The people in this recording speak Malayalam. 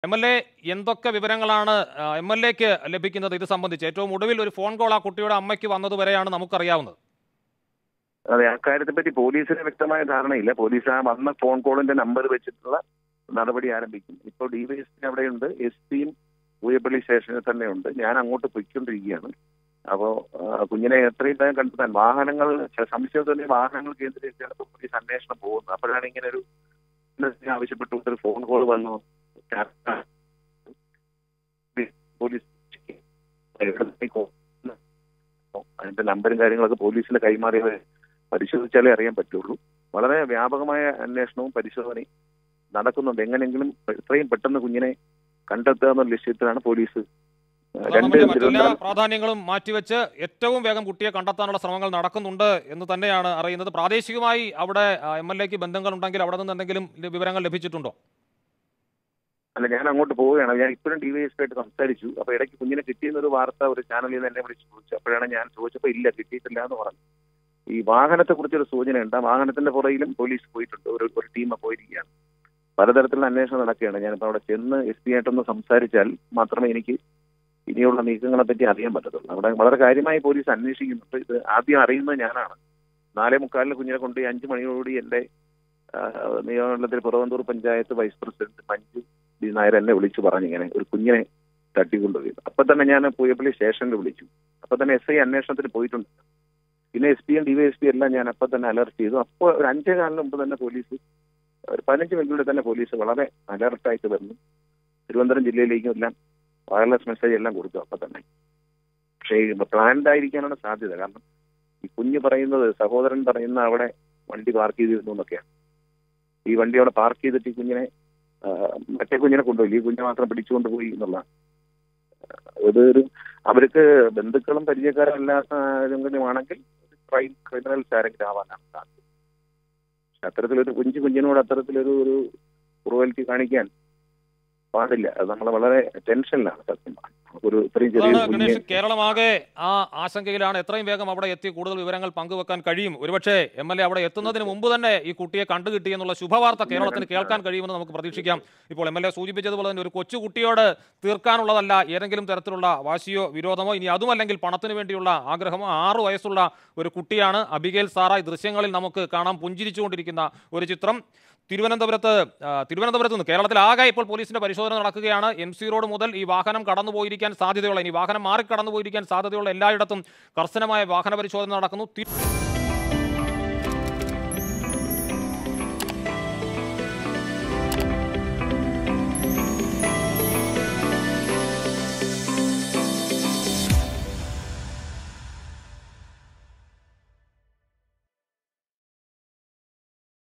എം എൽ എ എന്തൊക്കെ വിവരങ്ങളാണ് എം എൽ എക്ക് ലഭിക്കുന്നത് ഇത് സംബന്ധിച്ച് ഏറ്റവും ഒടുവിൽ ഒരു ഫോൺ കോൾ ആ കുട്ടിയുടെ അമ്മയ്ക്ക് വന്നതുവരെയാണ് നമുക്കറിയാവുന്നത് അതെ അക്കാര്യത്തെ പറ്റി പോലീസിന് വ്യക്തമായ ധാരണയില്ല പോലീസ് ആ വന്ന ഫോൺ കോളിന്റെ നമ്പർ വെച്ചിട്ടുള്ള നടപടി ആരംഭിക്കും ഇപ്പോൾ ഡിവൈഎസ്പി അവിടെയുണ്ട് എസ് പിയും പൂയപ്പള്ളി സ്റ്റേഷനിൽ തന്നെ ഉണ്ട് ഞാൻ അങ്ങോട്ട് പൊയ്ക്കൊണ്ടിരിക്കുകയാണ് അപ്പോ ആ, കുഞ്ഞിനെ എത്രയും വേഗം കണ്ടെത്താൻ വാഹനങ്ങൾ ച- സംശയം തന്നെ വാഹനങ്ങൾ കേന്ദ്രീകരിച്ചാണ് ഇപ്പോൾ പോലീസ് അന്വേഷണം പോകുന്നത് അപ്പോഴാണ് ഇങ്ങനെ ഒരു അന്വേഷണം ആവശ്യപ്പെട്ടുകൊണ്ട് ഒരു ഫോൺ കോൾ വന്നു പോലീസ് എവിടെ call അതിന്റെ നമ്പറും കാര്യങ്ങളൊക്കെ പോലീസിന് കൈമാറിയത് പരിശോധിച്ചാലേ അറിയാൻ പറ്റുള്ളൂ വളരെ വ്യാപകമായ അന്വേഷണവും പരിശോധനയും നടക്കുന്നുണ്ട് എങ്ങനെയെങ്കിലും എത്രയും പെട്ടെന്ന് കുഞ്ഞിനെ കണ്ടെത്തുക എന്ന ലക്ഷ്യത്തിലാണ് പോലീസ് അതാണ് രണ്ട് നമ്മുടെ മറ്റെല്ലാ തിരുവനന്തപുരം പ്രാധാന്യങ്ങളും മാറ്റിവെച്ച് ഏറ്റവും വേഗം കുട്ടിയെ കണ്ടെത്താനുള്ള ശ്രമങ്ങൾ നടക്കുന്നുണ്ട് എന്ന് തന്നെയാണ് അറിയുന്നത് പ്രാദേശികമായി അവിടെ എം എൽ എക്ക് ബന്ധങ്ങളുണ്ടെങ്കിൽ അവിടെ നിന്ന് എന്തെങ്കിലും വിവരങ്ങൾ ലഭിച്ചിട്ടുണ്ടോ അല്ല ഞാൻ അങ്ങോട്ട് പോവുകയാണ് ഞാൻ ഇപ്പോഴും ഡിവൈഎസ്പി ആയിട്ട് സംസാരിച്ചു അപ്പൊ ഇടയ്ക്ക് കുഞ്ഞിനെ കിട്ടിയെന്നൊരു വാർത്ത ഒരു ചാനലിൽ നിന്ന് എന്നെ വിളിച്ച് ചോദിച്ചു അപ്പോഴാണ് ഞാൻ ചോദിച്ചപ്പോൾ ഇല്ല കിട്ടിയിട്ടില്ല എന്ന് പറഞ്ഞു ഈ വാഹനത്തെ കുറിച്ചൊരു സൂചനയുണ്ട് ആ വാഹനത്തിന്റെ പുറയിലും പോലീസ് പോയിട്ടുണ്ട് ഒരു ഒരു ടീം പോയിരിക്കുകയാണ് പലതരത്തിലുള്ള അന്വേഷണം നടക്കുകയാണ് ഞാനിപ്പോൾ അവിടെ ചെന്ന് എസ് പി ആയിട്ടൊന്ന് സംസാരിച്ചാൽ മാത്രമേ എനിക്ക് ഇനിയുള്ള നീക്കങ്ങളെ പറ്റി അറിയാൻ പറ്റത്തുള്ളൂ അവിടെ വളരെ കാര്യമായി പോലീസ് അന്വേഷിക്കുന്നുണ്ട് ഇത് ആദ്യം അറിയുന്നത് ഞാനാണ് നാലേ മുക്കാലിന് കുഞ്ഞിനെ കൊണ്ട് ഈ അഞ്ചു മണിയോടുകൂടി എന്റെ ആ, നിയമമണ്ഡലത്തിൽ Puravanthoor panchayat vice president Manju D Nair എന്നെ വിളിച്ചു പറഞ്ഞു ഇങ്ങനെ ഒരു കുഞ്ഞിനെ തട്ടിക്കൊണ്ടുപോയി അപ്പൊ തന്നെ ഞാൻ പൂയപ്പള്ളി സ്റ്റേഷനിൽ വിളിച്ചു അപ്പൊ തന്നെ എസ് ഐ അന്വേഷണത്തിന് പോയിട്ടുണ്ട് പിന്നെ എസ് പിയും ഡിവൈഎസ് പി എല്ലാം ഞാൻ അപ്പൊ തന്നെ അലർട്ട് ചെയ്തു അപ്പോൾ ഒരു അഞ്ചേ കാലിന് മുമ്പ് തന്നെ പോലീസ് ഒരു പതിനഞ്ച് മിനിറ്റിലൂടെ തന്നെ പോലീസ് വളരെ അലർട്ടായിട്ട് വന്നു തിരുവനന്തപുരം ജില്ലയിലേക്കും എല്ലാം വയർലെസ് മെസ്സേജ് എല്ലാം കൊടുത്തു അപ്പൊ തന്നെ പക്ഷേ പ്ലാൻഡ് ആയിരിക്കാനാണ് സാധ്യത കാരണം ഈ കുഞ്ഞ് പറയുന്നത് സഹോദരൻ പറയുന്ന അവിടെ വണ്ടി പാർക്ക് ചെയ്തിരുന്നു എന്നൊക്കെയാണ് ഈ വണ്ടി അവിടെ പാർക്ക് ചെയ്തിട്ട് ഈ കുഞ്ഞിനെ ആ, മറ്റേ കുഞ്ഞിനെ കൊണ്ടുപോയി ഈ കുഞ്ഞിനെ മാത്രം പിടിച്ചുകൊണ്ട് പോയി എന്നുള്ള ഇതൊരു അവർക്ക് ബന്ധുക്കളും പരിചയക്കാരും അല്ലാത്ത ആരെങ്കിലും ആണെങ്കിൽ ക്രൈം ക്രിമിനൽസ് ആരെങ്കിലും ആവാനാണ് സാധ്യത പക്ഷെ അത്തരത്തിലൊരു കുഞ്ഞു കുഞ്ഞിനോട് അത്തരത്തിലൊരു ഒരു ക്രൂവൽറ്റി കാണിക്കാൻ പാടില്ല അത് നമ്മൾ വളരെ ടെൻഷനിലാണ് സത്യം പറഞ്ഞാൽ. ഒരു ഇത്രയും ചെറിയ അതാണ് കുഞ്ഞിനെ ഗണേഷ് കേരളമാകെ ആ ആശങ്കയിലാണ് എത്രയും വേഗം അവിടെ എത്തി കൂടുതൽ വിവരങ്ങൾ പങ്കുവെക്കാൻ കഴിയും ഒരുപക്ഷെ എം എൽ എ അവിടെ എത്തുന്നതിന് മുമ്പ് തന്നെ ഈ കുട്ടിയെ കണ്ടുകിട്ടി എന്നുള്ള ശുഭവാർത്ത കേരളത്തിന് കേൾക്കാൻ കഴിയുമെന്ന് നമുക്ക് പ്രതീക്ഷിക്കാം ഇപ്പോൾ എം എൽ എ സൂചിപ്പിച്ചതുപോലെ തന്നെ ഒരു കൊച്ചു കുട്ടിയോട് തീർക്കാനുള്ളതല്ല ഏതെങ്കിലും തരത്തിലുള്ള വാശിയോ വിരോധമോ ഇനി അതുമല്ലെങ്കിൽ പണത്തിന് വേണ്ടിയുള്ള ആഗ്രഹമോ ആറു വയസ്സുള്ള ഒരു കുട്ടിയാണ് അബിഗേൽ സാറ ഈ ദൃശ്യങ്ങളിൽ നമുക്ക് കാണാം പുഞ്ചിരിച്ചുകൊണ്ടിരിക്കുന്ന ഒരു ചിത്രം തിരുവനന്തപുരത്ത് ആ, തിരുവനന്തപുരത്ത് നിന്ന് കേരളത്തിൽ ആകെ ഇപ്പോൾ പോലീസിന്റെ പരിശോധന നടക്കുകയാണ് എം സി റോഡ് മുതൽ ഈ വാഹനം കടന്നുപോയിരിക്കാൻ സാധ്യതയുള്ള ഇനി വാഹനം മാറി കടന്നുപോയിരിക്കാൻ സാധ്യതയുള്ള എല്ലായിടത്തും കർശനമായ വാഹന പരിശോധന നടക്കുന്നു തി-